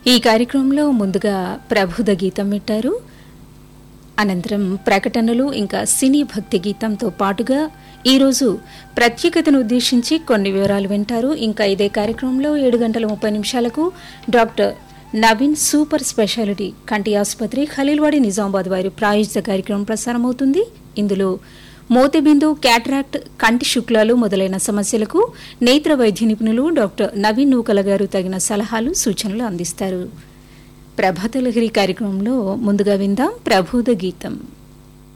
ఈ కార్యక్రమంలో ముందుగా ప్రబుధ గీతం వింటారు అనంతరం ప్రకటనలు ఇంకా సినీ భక్తి గీతంతో పాటుగా ఈరోజు ప్రత్యేకతను ఉద్దేశించి కొన్ని వివరాలు వింటారు ఇంకా ఇదే కార్యక్రమంలో ఏడు గంటల ముప్పై నిమిషాలకు డాక్టర్ నవీన్ సూపర్ స్పెషాలిటీ కంటి ఆసుపత్రి ఖలీల్వాడి నిజామాబాద్ వారి ప్రాయోజిత కార్యక్రమం ప్రసారమవుతుంది ఇందులో మోతిబిందు క్యాటరాక్ట్ కంటి శుక్లాలు మొదలైన సమస్యలకు నేత్ర వైద్య నిపుణులు డాక్టర్ నవీన్ నూకల గారు తగిన సలహాలు సూచనలు అందిస్తారు ప్రభాతలహరి కార్యక్రమంలో ముందుగా విందాం ప్రబోధ గీతం